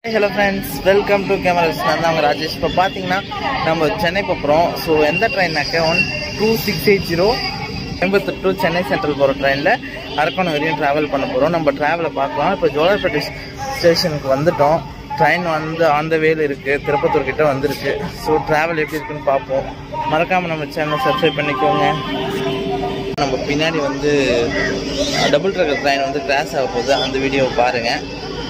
hello friends welcome to cameras நான் தான் உங்கள் ராஜேஷ் இப்போ பார்த்தீங்கன்னா நம்ம சென்னை போகிறோம் ஸோ எந்த ட்ரெயின்னாக்க one two six eight zero எண்பத்து டு சென்னை சென்ட்ரல் போகிற ட்ரெயினில் அரக்கோணம் வரையும் ட்ராவல் பண்ண போகிறோம் நம்ம ட்ராவலை பார்க்கலாம் இப்போ ஜோலார்பேட்டை ஸ்டேஷனுக்கு வந்துட்டோம் ட்ரெயின் வந்து ஆன் த வேல இருக்குது திருப்பத்தூர் கிட்ட வந்திருக்கு ஸோ ட்ராவல் எப்படி இருக்குன்னு பார்ப்போம் மறக்காமல் நம்ம சேனலை சப்ஸ்கிரைப் பண்ணிக்கோங்க நம்ம பின்னாடி வந்து டபுள் ட்ரக்கர் ட்ரெயின் வந்து கிராஸ் ஆக போகுது அந்த வீடியோவை பாருங்கள்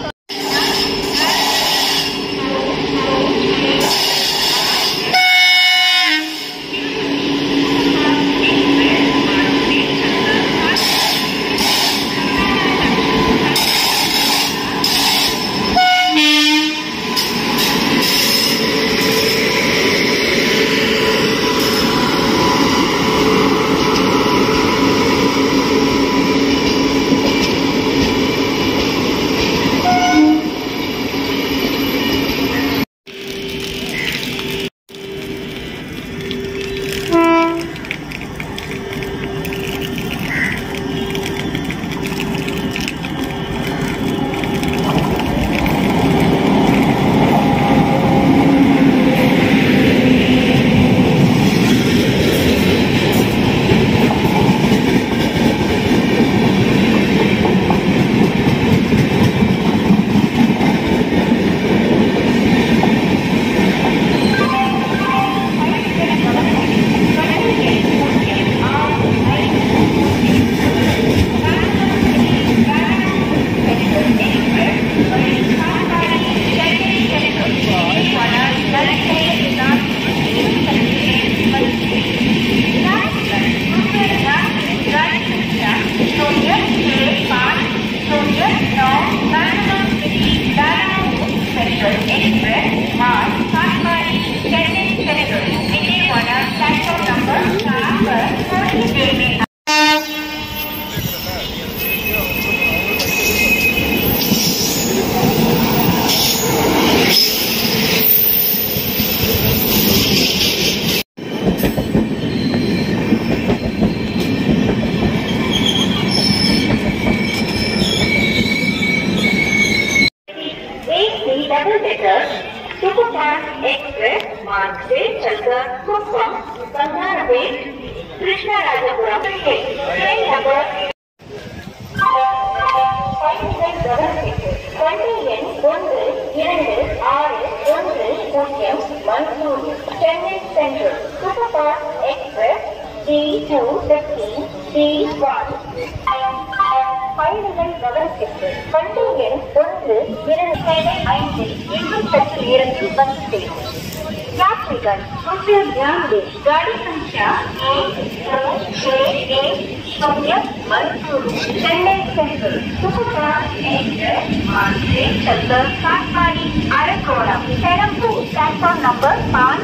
AC double decker Superfast Express Market Chalka Kuppam Bangarapet Krishna Rajapuram Train number வண்டி எண் ஒன்று இரண்டு ஆறு ஒன்று பூஜ்ஜியம் மன்சூர் Chennai Central super fast express T two sixteen T one பயணிகள் கவனத்திற்கு வண்டி எண் ஒன்று இரண்டு ஏழு ஐந்து எண்பத்தெட்டு நேரத்தில் வந்து சேரும் यात्रीगण कृपया ध्यान दें गाड़ी संख्या एक दो छह एक शून्य मंसूरू चेन्नई सेंट्रल सुपरफास्ट एक्सप्रेस मार्ग से चलकर काटमाड़ी अरकोणम पेरम्बूर प्लेटफॉर्म नंबर पाँच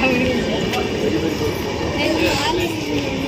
ரெண்டு நாள்